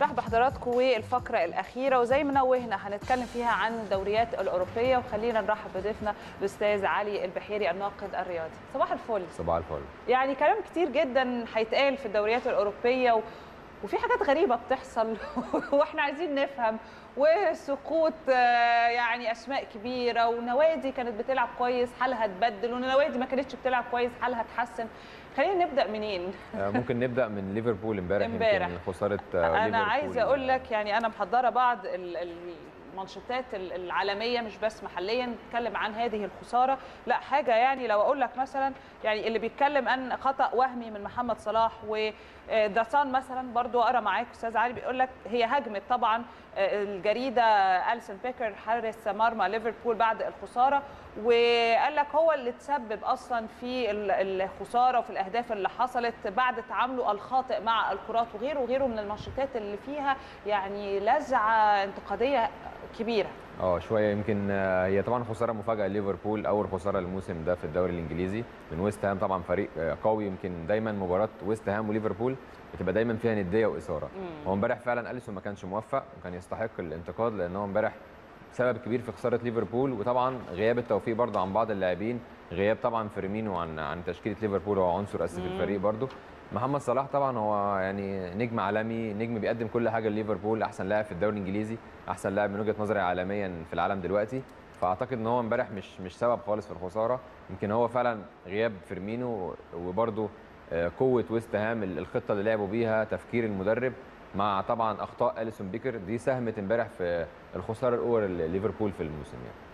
رحب بحضراتكم والفقرة الأخيرة وزي ما نوهنا هنتكلم فيها عن الدوريات الأوروبية وخلينا نرحب بضيفنا الأستاذ علي البحيري الناقد الرياضي صباح الفل صباح الفل يعني كلام كتير جدا هيتقال في الدوريات الأوروبية و... وفي حاجات غريبة بتحصل واحنا عايزين نفهم وسقوط آه، يعني اسماء كبيره ونوادي كانت بتلعب كويس حالها اتبدل ونوادي ما كانتش بتلعب كويس حالها اتحسن خلينا نبدا منين آه، ممكن نبدا من ليفربول امبارح امبارح. يمكن خساره آه، انا عايزه ليفربول. اقول لك يعني انا محضره بعض ال- ال- المانشيتات ال- العالميه مش بس محليا نتكلم عن هذه الخساره لا حاجه يعني لو اقول لك مثلا يعني اللي بيتكلم عن خطا وهمي من محمد صلاح وداسان مثلا برضو اقرا معاك استاذ علي بيقول لك هي هجمت طبعا آه، الجريده السون بيكر حارس مرمى ليفربول بعد الخساره وقال لك هو اللي تسبب اصلا في ال- الخساره وفي الاهداف اللي حصلت بعد تعامله الخاطئ مع الكرات وغيره وغيره من المانشيتات اللي فيها يعني لزعه انتقاديه كبيره اه شويه يمكن آه، هي طبعا خساره مفاجاه ليفربول اول خساره الموسم ده في الدوري الانجليزي من ويست هام طبعا فريق آه، قوي يمكن دايما مباراه ويست هام وليفربول بتبقى دايما فيها نديه واثاره هو امبارح فعلا اليسون ما كانش موفق وكان يستحق الانتقاد لان هو امبارح سبب كبير في خساره ليفربول وطبعا غياب التوفيق برضه عن بعض اللاعبين غياب طبعا فيرمينو عن عن تشكيله ليفربول هو عنصر اساسي في الفريق برضه محمد صلاح طبعا هو يعني نجم عالمي نجم بيقدم كل حاجه لليفربول احسن لاعب في الدوري الانجليزي احسن لاعب من وجهه نظري عالميا في العالم دلوقتي فاعتقد ان هو امبارح مش مش سبب خالص في الخساره يمكن هو فعلا غياب فيرمينو وبرده قوه ويست هام الخطه اللي لعبوا بيها تفكير المدرب مع طبعا اخطاء اليسون بيكر دي ساهمت امبارح في الخساره الاولى لليفربول في الموسم يعني